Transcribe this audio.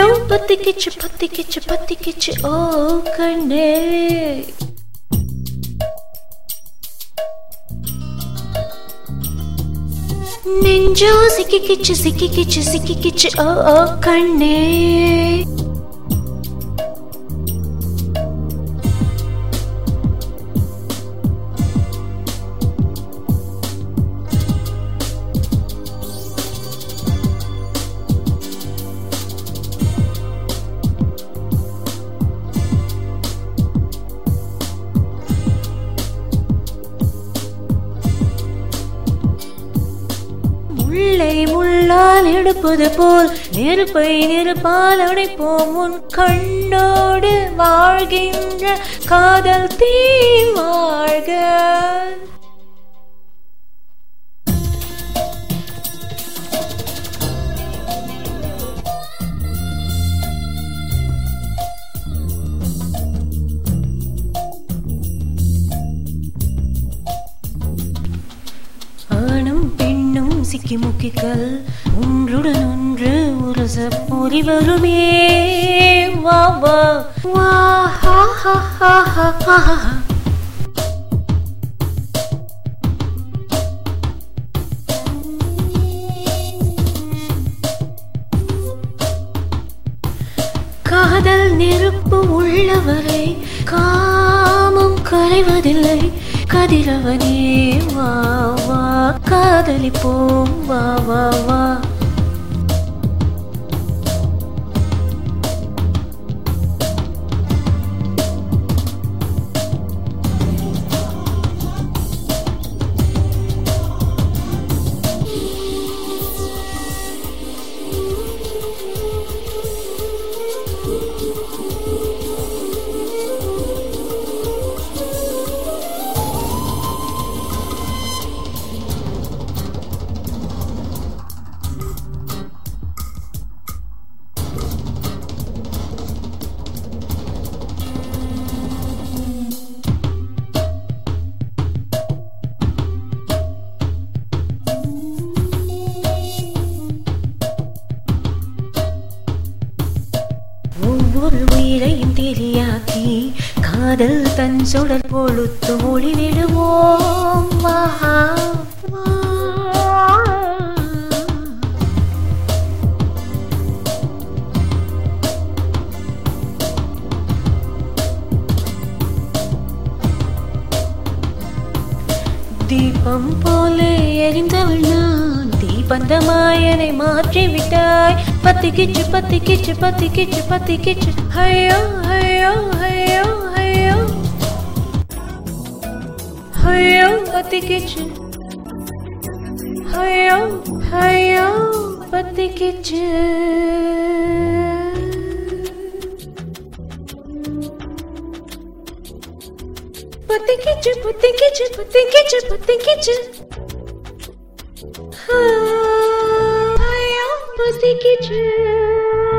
பத்திக்கிச்சு பத்திக்கிச்சு பத்திக்கிச்சு ஓ கண்ணே நெஞ்சோ சிக்கிக்கிச்சு சிக்கிக்கிச்சு சிக்கிக்கிச்சு ஓ ஓ கண்ணே முல்லை முள்ளால் எடுப்பது போல் நெருப்பை நெருப்பால் அடைப்போம் உன் கண்ணோடு வாழ்கின்ற காதல் தீ வாழ்க ஆணும் பெண்ணும் சிக்கி முக்கிக்கல் ஒன்றுடன் ஒன்று உரச பொறி வருமே வா வா வா ஹா ஹா ஹா ஹா ஹா ஹா. காதல் நெருப்பு உள்ளவரை காமம் கரைவதில்லை கதிரவனே வா வா காதலிப்போம் வா வா வா ஒவ்வொரு உயிரையும் தெரியாக்கி காதல் தன் சுடர் கொளுத்து ஒளிவிடுவோம் வா வா. தீபம் போல எரிந்தவள் நான் தீபந்தமாயனை மாற்றி விட்டாய் பத்திக்கிச்சு பத்திக்கிச்சு பத்திக்கிச்சு பத்திக்கிச்சு ஐயோ ஐயோ ஐயோ ஐயோ ஐயோ பத்திக்கிச்சு ஐயோ ஐயோ பத்திக்கிச்சு பத்திக்கிச்சு பத்திக்கிச்சு பத்திக்கிச்சு பத்திக்கிச்சு ஐயோ பத்திக்கிச்சு